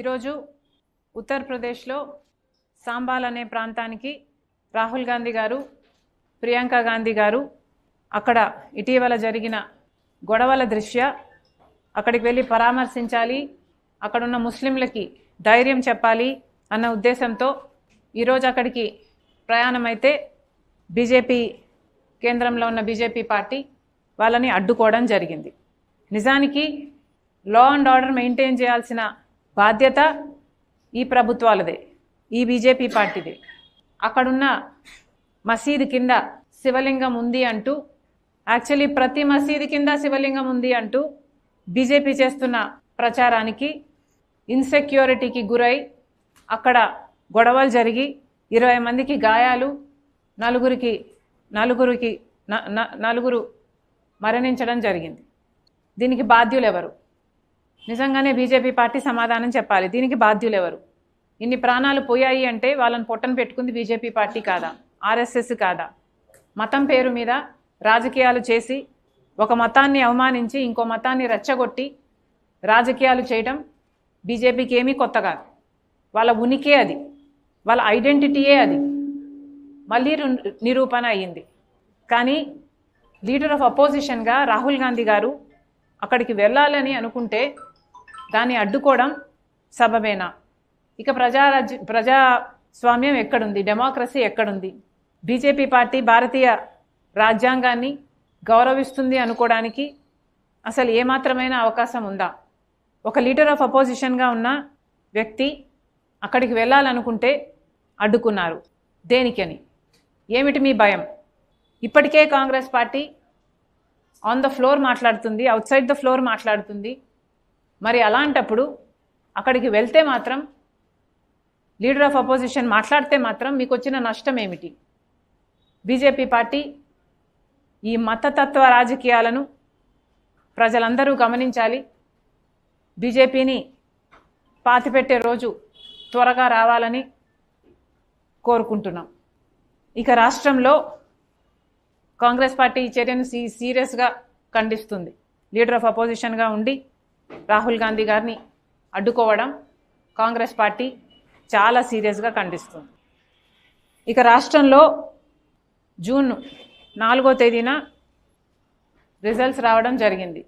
ఈరోజు ఉత్తరప్రదేశ్లో సాంబాల్ అనే ప్రాంతానికి రాహుల్ గాంధీ గారు ప్రియాంక గాంధీ గారు అక్కడ ఇటీవల జరిగిన గొడవల దృష్ట్యా అక్కడికి వెళ్ళి పరామర్శించాలి అక్కడున్న ముస్లింలకి ధైర్యం చెప్పాలి అన్న ఉద్దేశంతో ఈరోజు అక్కడికి ప్రయాణమైతే బీజేపీ కేంద్రంలో ఉన్న బీజేపీ పార్టీ వాళ్ళని అడ్డుకోవడం జరిగింది నిజానికి లా అండ్ ఆర్డర్ మెయింటైన్ చేయాల్సిన బాధ్యత ఈ ప్రభుత్వాలదే ఈ బీజేపీ పార్టీదే అక్కడున్న మసీదు కింద శివలింగం ఉంది అంటూ యాక్చువల్లీ ప్రతి మసీదు కింద శివలింగం ఉంది అంటూ బీజేపీ చేస్తున్న ప్రచారానికి ఇన్సెక్యూరిటీకి గురై అక్కడ గొడవలు జరిగి ఇరవై మందికి గాయాలు నలుగురికి నలుగురికి న- న- నలుగురు మరణించడం జరిగింది దీనికి బాధ్యులు ఎవరు నిజంగానే బీజేపీ పార్టీ సమాధానం చెప్పాలి దీనికి బాధ్యులు ఎవరు ఇన్ని ప్రాణాలు పోయాయి అంటే వాళ్ళని పొట్టన పెట్టుకుంది బీజేపీ పార్టీ కాదా ఆర్ఎస్ఎస్ కాదా మతం పేరు మీద రాజకీయాలు చేసి ఒక మతాన్ని అవమానించి ఇంకో మతాన్ని రెచ్చగొట్టి రాజకీయాలు చేయడం బీజేపీకి ఏమీ కొత్త కాదు వాళ్ళ ఉనికే అది వాళ్ళ ఐడెంటిటీయే అది మళ్ళీ రు- నిరూపణ అయ్యింది కానీ లీడర్ ఆఫ్ అపోజిషన్గా రాహుల్ గాంధీ గారు అక్కడికి వెళ్ళాలని అనుకుంటే దాన్ని అడ్డుకోవడం సబబేనా ఇక ప్రజారాజ్య ప్రజాస్వామ్యం ఎక్కడుంది డెమోక్రసీ ఎక్కడుంది బీజేపీ పార్టీ భారతీయ రాజ్యాంగాన్ని గౌరవిస్తుంది అనుకోవడానికి అసలు ఏమాత్రమైన అవకాశం ఉందా ఒక లీడర్ ఆఫ్ అపోజిషన్గా ఉన్న వ్యక్తి అక్కడికి వెళ్ళాలనుకుంటే అడ్డుకున్నారు దేనికని ఏమిటి మీ భయం ఇప్పటికే Congress party on the floor మాట్లాడుతుంది అవుట్ సైడ్ ద ఫ్లోర్ మాట్లాడుతుంది మరి అలాంటప్పుడు అక్కడికి వెళ్తే మాత్రం లీడర్ ఆఫ్ అపోజిషన్ మాట్లాడితే మాత్రం మీకు వచ్చిన నష్టం ఏమిటి బీజేపీ పార్టీ ఈ మతతత్వ రాజకీయాలను ప్రజలందరూ గమనించాలి బీజేపీని పాతిపెట్టే రోజు త్వరగా రావాలని కోరుకుంటున్నాం ఇక రాష్ట్రంలో కాంగ్రెస్ పార్టీ ఈ చర్యను సీ సీరియస్గా ఖండిస్తుంది లీడర్ ఆఫ్ అపోజిషన్గా ఉండి రాహుల్ గాంధీ గారిని అడ్డుకోవడం కాంగ్రెస్ పార్టీ చాలా సీరియస్గా ఖండిస్తుంది ఇక రాష్ట్రంలో జూన్ నాలుగో తేదీన రిజల్ట్స్ రావడం జరిగింది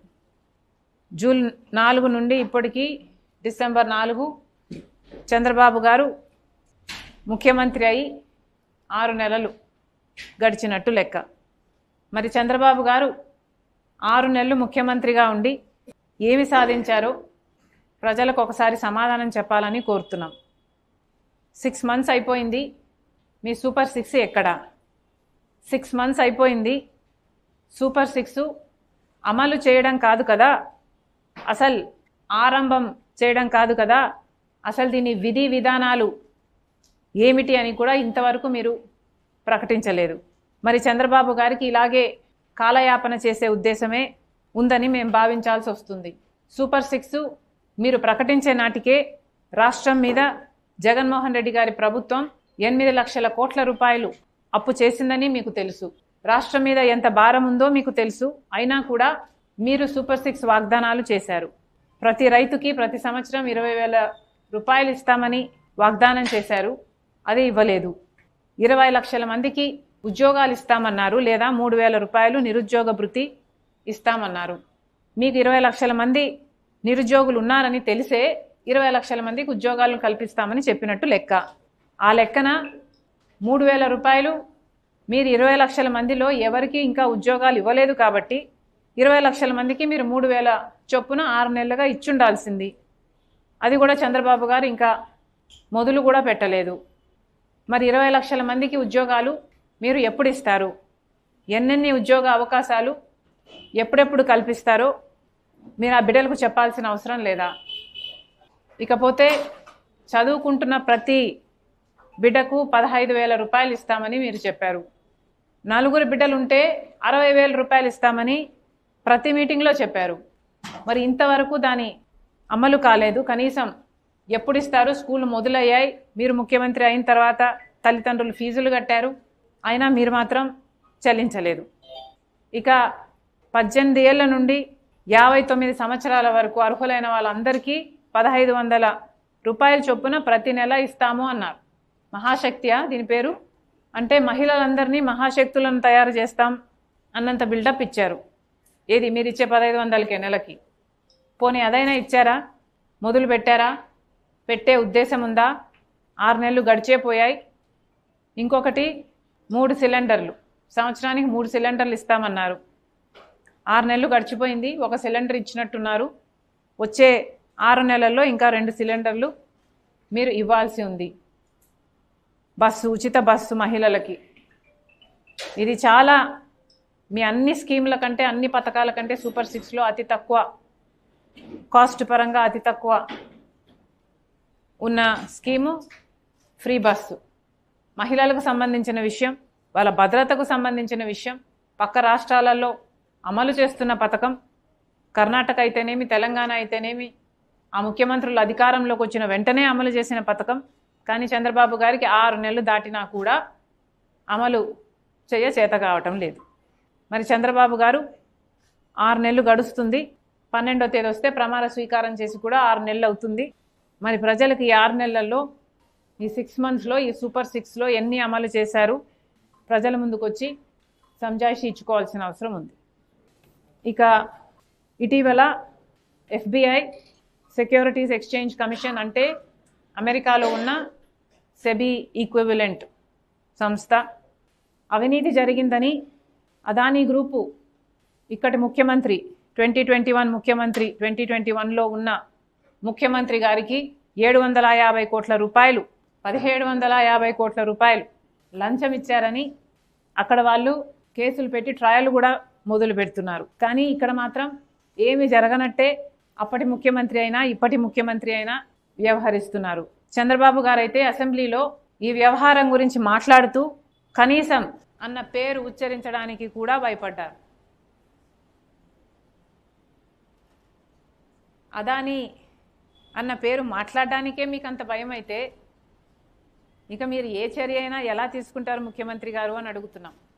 జూన్ నాలుగు నుండి ఇప్పటికీ డిసెంబర్ నాలుగు చంద్రబాబు గారు ముఖ్యమంత్రి అయి ఆరు నెలలు గడిచినట్టు లెక్క మరి చంద్రబాబు గారు ఆరు నెలలు ముఖ్యమంత్రిగా ఉండి ఏమి సాధించారో ప్రజలకు ఒకసారి సమాధానం చెప్పాలని కోరుతున్నాం సిక్స్ మంత్స్ అయిపోయింది మీ సూపర్ సిక్స్ ఎక్కడా సిక్స్ మంత్స్ అయిపోయింది సూపర్ సిక్స్ అమలు చేయడం కాదు కదా అసలు ఆరంభం చేయడం కాదు కదా అసలు దీని విధి విధానాలు ఏమిటి అని కూడా ఇంతవరకు మీరు ప్రకటించలేదు మరి చంద్రబాబు గారికి ఇలాగే కాలయాపన చేసే ఉద్దేశమే ఉందని మేము భావించాల్సి వస్తుంది సూపర్ సిక్స్ మీరు ప్రకటించే నాటికే రాష్ట్రం మీద జగన్మోహన్ రెడ్డి గారి ప్రభుత్వం ఎనిమిది లక్షల కోట్ల రూపాయలు అప్పు చేసిందని మీకు తెలుసు రాష్ట్రం మీద ఎంత భారం ఉందో మీకు తెలుసు అయినా కూడా మీరు సూపర్ సిక్స్ వాగ్దానాలు చేశారు ప్రతి రైతుకి ప్రతి సంవత్సరం ఇరవై వేల రూపాయలు ఇస్తామని వాగ్దానం చేశారు అది ఇవ్వలేదు ఇరవై లక్షల మందికి ఉద్యోగాలు ఇస్తామన్నారు లేదా మూడు వేల రూపాయలు నిరుద్యోగ భృతి ఇస్తామన్నారు మీకు ఇరవై లక్షల మంది నిరుద్యోగులు ఉన్నారని తెలిసే ఇరవై లక్షల మందికి ఉద్యోగాలను కల్పిస్తామని చెప్పినట్టు లెక్క ఆ లెక్కన మూడు వేల రూపాయలు మీరు ఇరవై లక్షల మందిలో ఎవరికి ఇంకా ఉద్యోగాలు ఇవ్వలేదు కాబట్టి ఇరవై లక్షల మందికి మీరు మూడు వేల చొప్పున ఆరు నెలలుగా ఇచ్చుండాల్సింది అది కూడా చంద్రబాబు గారు ఇంకా మొదలు కూడా పెట్టలేదు మరి ఇరవై లక్షల మందికి ఉద్యోగాలు మీరు ఎప్పుడు ఇస్తారు ఎన్నెన్ని ఉద్యోగ అవకాశాలు ఎప్పుడెప్పుడు కల్పిస్తారో మీరు ఆ బిడ్డలకు చెప్పాల్సిన అవసరం లేదా ఇకపోతే చదువుకుంటున్న ప్రతి బిడ్డకు పదహైదు వేల రూపాయలు ఇస్తామని మీరు చెప్పారు నలుగురు బిడ్డలు ఉంటే అరవై వేల రూపాయలు ఇస్తామని ప్రతి మీటింగ్లో చెప్పారు మరి ఇంతవరకు దాని అమలు కాలేదు కనీసం ఎప్పుడు ఇస్తారు స్కూల్ మొదలయ్యాయి మీరు ముఖ్యమంత్రి అయిన తర్వాత తల్లిదండ్రులు ఫీజులు కట్టారు అయినా మీరు మాత్రం చెల్లించలేదు ఇక పద్దెనిమిది ఏళ్ల నుండి యాభై తొమ్మిది సంవత్సరాల వరకు అర్హులైన వాళ్ళందరికీ పదహైదు వందల రూపాయల చొప్పున ప్రతి నెల ఇస్తాము అన్నారు మహాశక్తియా దీని పేరు అంటే మహిళలందరినీ మహాశక్తులను తయారు చేస్తాం అన్నంత బిల్డప్ ఇచ్చారు ఏది మీరు ఇచ్చే పదహైదు వందలకే నెలకి పోనీ అదైనా ఇచ్చారా మొదలు పెట్టారా పెట్టే ఉద్దేశం ఉందా ఆరు నెలలు గడిచే పోయాయి ఇంకొకటి మూడు సిలిండర్లు సంవత్సరానికి మూడు సిలిండర్లు ఇస్తామన్నారు ఆరు నెలలు గడిచిపోయింది ఒక సిలిండర్ ఇచ్చినట్టున్నారు వచ్చే ఆరు నెలల్లో ఇంకా రెండు సిలిండర్లు మీరు ఇవ్వాల్సి ఉంది బస్సు ఉచిత బస్సు మహిళలకి ఇది చాలా మీ అన్ని స్కీముల కంటే అన్ని పథకాల కంటే సూపర్ సిక్స్లో అతి తక్కువ కాస్ట్ పరంగా అతి తక్కువ ఉన్న స్కీము ఫ్రీ బస్సు మహిళలకు సంబంధించిన విషయం వాళ్ళ భద్రతకు సంబంధించిన విషయం పక్క రాష్ట్రాలలో అమలు చేస్తున్న పథకం కర్ణాటక అయితేనేమి తెలంగాణ అయితేనేమి ఆ ముఖ్యమంత్రులు అధికారంలోకి వచ్చిన వెంటనే అమలు చేసిన పథకం కానీ చంద్రబాబు గారికి ఆరు నెలలు దాటినా కూడా అమలు చేయ చేత కావటం లేదు మరి చంద్రబాబు గారు ఆరు నెలలు గడుస్తుంది పన్నెండో తేదీ వస్తే ప్రమాణ స్వీకారం చేసి కూడా ఆరు నెలలు అవుతుంది మరి ప్రజలకు ఈ ఆరు నెలల్లో ఈ సిక్స్ మంత్స్లో ఈ సూపర్ సిక్స్లో ఎన్ని అమలు చేశారు ప్రజల ముందుకు వచ్చి సంజాయిషి ఇచ్చుకోవాల్సిన అవసరం ఉంది ఇక ఇటీవల ఎఫ్బిఐ సెక్యూరిటీస్ ఎక్స్చేంజ్ కమిషన్ అంటే అమెరికాలో ఉన్న సెబీ ఈక్వివలెంట్ సంస్థ అవినీతి జరిగిందని అదానీ గ్రూపు ఇక్కడి ముఖ్యమంత్రి ట్వంటీ ట్వంటీ వన్ ముఖ్యమంత్రి ట్వంటీ ట్వంటీ వన్లో ఉన్న ముఖ్యమంత్రి గారికి ఏడు వందల యాభై కోట్ల రూపాయలు పదిహేడు వందల యాభై కోట్ల రూపాయలు లంచం ఇచ్చారని అక్కడ వాళ్ళు కేసులు పెట్టి ట్రయల్ కూడా మొదలు పెడుతున్నారు కానీ ఇక్కడ మాత్రం ఏమి జరగనట్టే అప్పటి ముఖ్యమంత్రి అయినా ఇప్పటి ముఖ్యమంత్రి అయినా వ్యవహరిస్తున్నారు చంద్రబాబు గారైతే అసెంబ్లీలో ఈ వ్యవహారం గురించి మాట్లాడుతూ కనీసం అన్న పేరు ఉచ్చరించడానికి కూడా భయపడ్డారు అదాని అన్న పేరు మాట్లాడడానికే మీకు అంత భయం అయితే ఇక మీరు ఏ చర్య అయినా ఎలా తీసుకుంటారు ముఖ్యమంత్రి గారు అని అడుగుతున్నాం